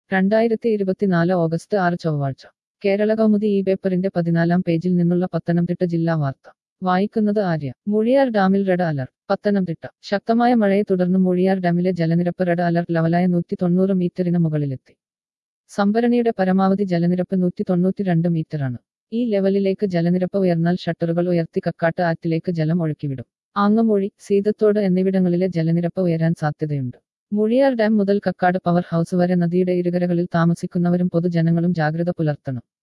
രണ്ടായിരത്തി ഇരുപത്തിനാല് ഓഗസ്റ്റ് ആറ് ചൊവ്വാഴ്ച കേരള കൗമുദി ഈ പേപ്പറിന്റെ പതിനാലാം പേജിൽ നിന്നുള്ള പത്തനംതിട്ട ജില്ലാ വാർത്ത വായിക്കുന്നത് ആര്യ മൂഴിയാർ ഡാമിൽ റെഡ് അലർട്ട് പത്തനംതിട്ട ശക്തമായ മഴയെ തുടർന്ന് മൂഴിയാർ ഡാമിലെ ജലനിരപ്പ് റെഡ് അലർട്ട് ലെവലായ നൂറ്റി തൊണ്ണൂറ് മീറ്ററിന് മുകളിലെത്തി സംഭരണിയുടെ പരമാവധി ജലനിരപ്പ് നൂറ്റി തൊണ്ണൂറ്റിരണ്ട് മീറ്ററാണ് ഈ ലെവലിലേക്ക് ജലനിരപ്പ് ഉയർന്നാൽ ഷട്ടറുകൾ ഉയർത്തി കക്കാട്ട് ആറ്റിലേക്ക് ജലം ഒഴുക്കിവിടും ആങ്ങമൂഴി സീതത്തോട് എന്നിവിടങ്ങളിലെ ജലനിരപ്പ് ഉയരാൻ സാധ്യതയുണ്ട് മൂഴിയാർ ഡാം മുതൽ കക്കാട് പവർ ഹൗസ് വരെ നദിയുടെ ഇരുകരകളിൽ താമസിക്കുന്നവരും പൊതുജനങ്ങളും ജാഗ്രത പുലർത്തണം